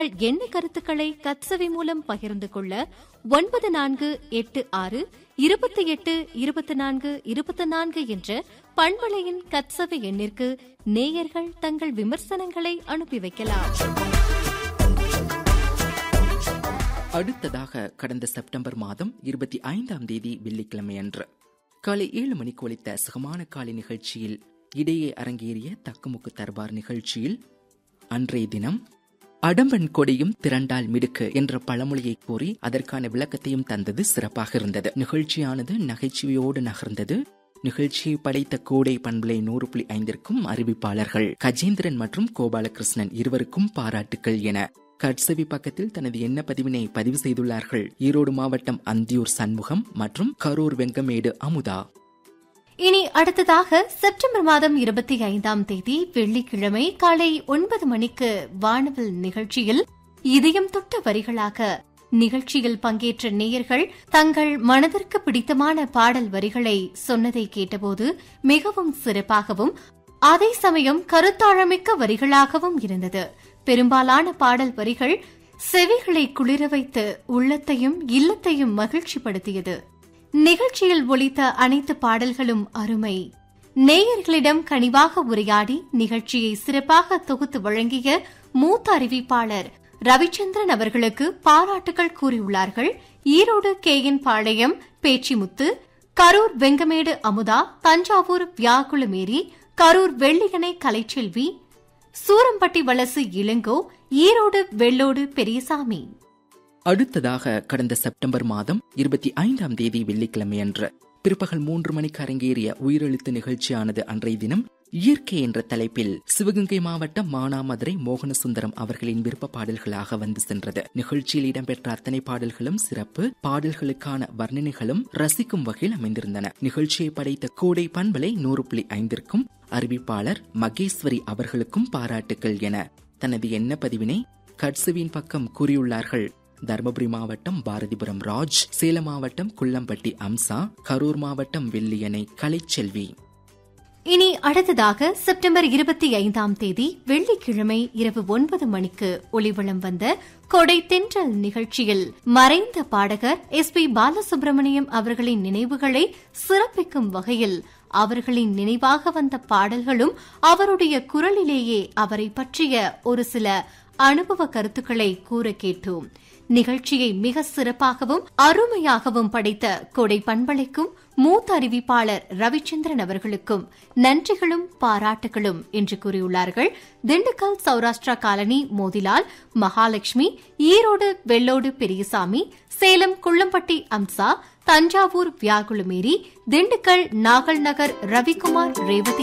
என்ன கருத்துக்களை கத்சவி மூலம் பகிர்ந்து கொள்ள ஒன்பது நான்கு எட்டு ஆறு இருபத்தி எட்டு இருபத்தி நான்கு இருபத்தி நான்கு என்ற பண்பலையின் கத்சவி எண்ணிற்கு நேயர்கள் தங்கள் விமர்சனங்களை அனுப்பி வைக்கலாம் அடுத்ததாக கடந்த செப்டம்பர் மாதம் இருபத்தி ஐந்தாம் தேதி வெள்ளிக்கிழமை அன்று காலை ஏழு மணிக்கு ஒலித்த சுகமான காலை நிகழ்ச்சியில் இடையே அரங்கேறிய தக்குமுக்கு தர்பார் நிகழ்ச்சியில் அன்றைய தினம் அடம்பன் கொடியும் திரண்டால் மிடுக்கு என்ற பழமொழியை கூறி அதற்கான விளக்கத்தையும் தந்தது சிறப்பாக இருந்தது நிகழ்ச்சியானது நகைச்சுவையோடு நகர்ந்தது நிகழ்ச்சியை படைத்த கோடை பண்பலை நூறு புள்ளி ஐந்திற்கும் அறிவிப்பாளர்கள் கஜேந்திரன் மற்றும் கோபாலகிருஷ்ணன் இருவருக்கும் பாராட்டுக்கள் என கட்சவி பக்கத்தில் தனது எண்ண பதிவினை பதிவு செய்துள்ளார்கள் ஈரோடு மாவட்டம் அந்தியூர் சண்முகம் மற்றும் கரூர் வெங்கமேடு அமுதா இனி அடுத்ததாக செப்டம்பர் மாதம் இருபத்தி ஐந்தாம் தேதி வெள்ளிக்கிழமை காலை ஒன்பது மணிக்கு வானவில் நிகழ்ச்சியில் இதயம் தொட்ட வரிகளாக நிகழ்ச்சியில் பங்கேற்ற நேயர்கள் தங்கள் மனதிற்கு பிடித்தமான பாடல் வரிகளை சொன்னதை கேட்டபோது மிகவும் சிறப்பாகவும் அதே சமயம் கருத்தாழமிக்க வரிகளாகவும் இருந்தது பெரும்பாலான பாடல் வரிகள் செவிகளை குளிர வைத்து உள்ளத்தையும் இல்லத்தையும் மகிழ்ச்சிப்படுத்தியது நிகழ்ச்சியில் ஒலித்த அனைத்து பாடல்களும் அருமை நேயர்களிடம் கனிவாக உரையாடி நிகழ்ச்சியை சிறப்பாக தொகுத்து வழங்கிய மூத்த அறிவிப்பாளர் ரவிச்சந்திரன் அவர்களுக்கு பாராட்டுகள் கூறியுள்ளார்கள் ஈரோடு கே என் பாளையம் பேச்சிமுத்து கரூர் வெங்கமேடு அமுதா தஞ்சாவூர் வியாகுளமேரி கரூர் வெள்ளியணை கலைச்செல்வி சூரம்பட்டி வலசு இளங்கோ ஈரோடு வெள்ளோடு பெரியசாமி அடுத்ததாக கடந்த செப்டம்பர் மாதம் இருபத்தி ஐந்தாம் தேதி வெள்ளிக்கிழமை அன்று பிற்பகல் மூன்று மணிக்கு அரங்கேறிய உயிரெழுத்து நிகழ்ச்சியானது அன்றைய தினம் இயற்கை என்ற தலைப்பில் சிவகங்கை மாவட்டம் மானாமதுரை மோகனசுந்தரம் அவர்களின் விருப்ப பாடல்களாக வந்து சென்றது நிகழ்ச்சியில் இடம்பெற்ற அத்தனை பாடல்களும் சிறப்பு பாடல்களுக்கான வர்ணனைகளும் ரசிக்கும் வகையில் அமைந்திருந்தன நிகழ்ச்சியை படைத்த கோடை பண்பலை நூறு புள்ளி ஐந்திற்கும் அறிவிப்பாளர் மகேஸ்வரி அவர்களுக்கும் பாராட்டுக்கள் என தனது எண்ண பதிவினை கட்சுவின் பக்கம் கூறியுள்ளார்கள் தருமபுரி மாவட்டம் பாரதிபுரம் ராஜ் சேலம் மாவட்டம் குள்ளம்பட்டி அம்சா கரூர் மாவட்டம் வெள்ளியணை கலைச்செல்வி இனி அடுத்ததாக செப்டம்பர் இருபத்தி ஐந்தாம் தேதி வெள்ளிக்கிழமை இரவு ஒன்பது மணிக்கு ஒளிவளம் வந்த கொடை தென்றல் நிகழ்ச்சியில் மறைந்த பாடகர் எஸ் பி பாலசுப்ரமணியம் அவர்களின் நினைவுகளை சிறப்பிக்கும் வகையில் அவர்களின் நினைவாக வந்த பாடல்களும் அவருடைய குரலிலேயே அவரை பற்றிய ஒரு சில அனுபவ கருத்துக்களை கூற கேட்டோம் நிகழ்ச்சியை மிக சிறப்பாகவும் அருமையாகவும் படைத்த கொடை பண்பலைக்கும் மூத்த அறிவிப்பாளர் ரவிச்சந்திரன் அவர்களுக்கும் நன்றிகளும் பாராட்டுகளும் என்று கூறியுள்ளார்கள் திண்டுக்கல் சௌராஷ்டிரா காலனி மோதிலால் மகாலட்சுமி ஈரோடு வெள்ளோடு பெரியசாமி சேலம் குள்ளம்பட்டி அம்சா தஞ்சாவூர் வியாகுளமேரி திண்டுக்கல் நாகல் நகர் ரவிக்குமார் ரேவதி